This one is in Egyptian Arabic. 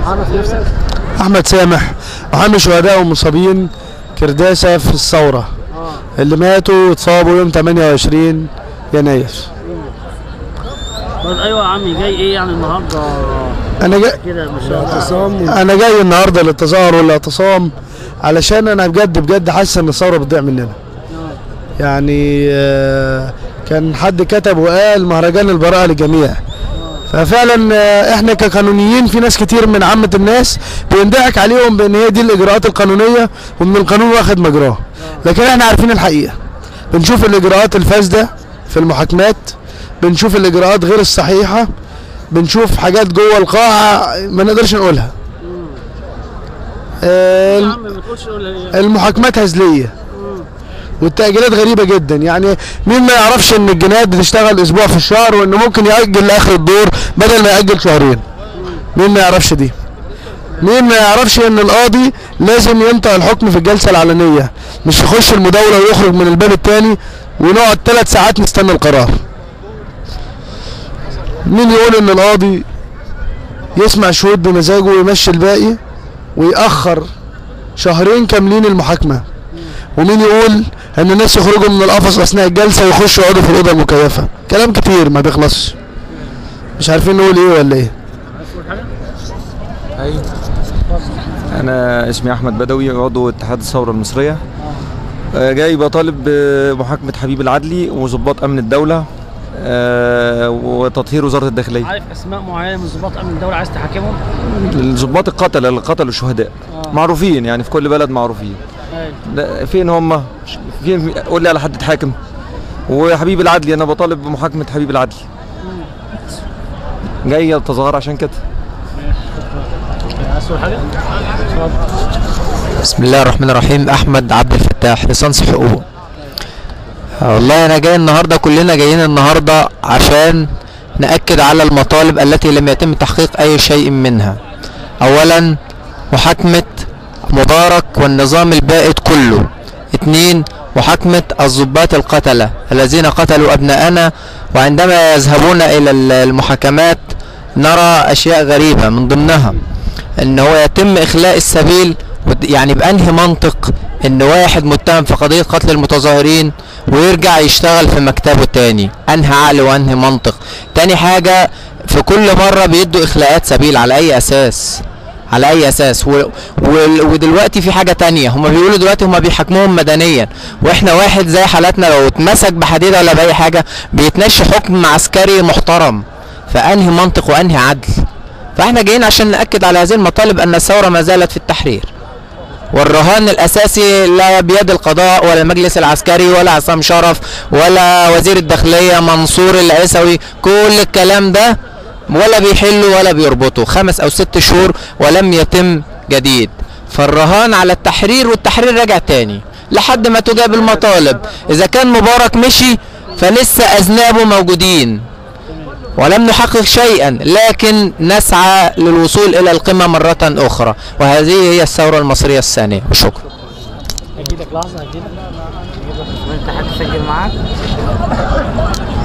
عرف نفسك احمد سامح محامي شهداء ومصابين كرداسه في الثوره اللي ماتوا واتصابوا يوم 28 يناير طيب ايوه يا عمي جاي ايه يعني النهارده انا جاي كده ما شاء الله انا جاي النهارده للتظاهر والاعتصام علشان انا بجد بجد حاسس ان الثوره بتضيع مننا يعني آه، كان حد كتب وقال مهرجان البراءه للجميع ففعلا آه، احنا كقانونيين في ناس كتير من عامه الناس بيندعك عليهم بان هي دي الاجراءات القانونيه وان القانون واخد مجراه لكن احنا عارفين الحقيقه بنشوف الاجراءات الفاسده في المحاكمات بنشوف الاجراءات غير الصحيحه بنشوف حاجات جوه القاعه ما نقدرش نقولها آه، يا عم ما تقولش قول لي المحاكمات هزليه والتأجيلات غريبة جدا يعني مين ما يعرفش ان الجنايات بتشتغل اسبوع في الشهر وانه ممكن يأجل لاخر الدور بدل ما يأجل شهرين مين ما يعرفش دي مين ما يعرفش ان القاضي لازم ينطق الحكم في الجلسة العلنية مش يخش المداولة ويخرج من الباب التاني ونقعد ثلاث ساعات نستنى القرار مين يقول ان القاضي يسمع شهود بمزاجه ويمشي الباقي ويأخر شهرين كاملين المحاكمة ومين يقول ان الناس يخرجوا من القفص اثناء الجلسه ويخشوا يقعدوا في الاوضه المكيفه كلام كتير ما بيخلصش مش عارفين نقول ايه ولا ايه انا اسمي احمد بدوي عضو اتحاد الثوره المصريه آه، جاي بطالب بمحاكمه حبيب العدلي وضباط امن الدوله آه، وتطهير وزاره الداخليه عارف اسماء معينه من ضباط امن الدوله عايز تحاكمهم الضباط القتله اللي قتلوا الشهداء معروفين يعني في كل بلد معروفين أيوة. لا، فين هم فين قول لي على حد اتحاكم وحبيب العدلي انا بطالب بمحاكمه حبيب العدلي جاي التظاهر عشان كده عايز تقول حاجه؟ اتفضل بسم الله الرحمن الرحيم احمد عبد الفتاح ليسانس حقوق والله انا جاي النهارده كلنا جايين النهارده عشان ناكد على المطالب التي لم يتم تحقيق اي شيء منها اولا محاكمه مبارك والنظام البائد كله اتنين محاكمة الضباط القتلة الذين قتلوا أبناءنا وعندما يذهبون إلى المحاكمات نرى أشياء غريبة من ضمنها ان هو يتم اخلاء السبيل ود- يعني بانهي منطق ان واحد متهم في قضية قتل المتظاهرين ويرجع يشتغل في مكتبه تاني انهي عقل وانهي منطق تاني حاجة في كل مرة بيدوا اخلاءات سبيل على اي اساس على اي اساس و... و... ودلوقتي في حاجه تانية هما بيقولوا دلوقتي هما بيحاكموهم مدنيا واحنا واحد زي حالاتنا لو اتمسك بحديده ولا باي حاجه بيتنشي حكم عسكري محترم فانهي منطق وانهي عدل فاحنا جايين عشان ناكد على هذه المطالب ان الثوره ما زالت في التحرير والرهان الاساسي لا بيد القضاء ولا المجلس العسكري ولا عصام شرف ولا وزير الداخليه منصور العيسوي كل الكلام ده ولا بيحلوا ولا بيربطوا خمس او ست شهور ولم يتم جديد فالرهان على التحرير والتحرير راجع تاني لحد ما تجاب المطالب اذا كان مبارك مشي فلسه اذنابه موجودين ولم نحقق شيئا لكن نسعى للوصول الى القمه مره اخرى وهذه هي الثوره المصريه الثانيه وشكرا هجيلك لحظه هجيلك انت حد سجل معاك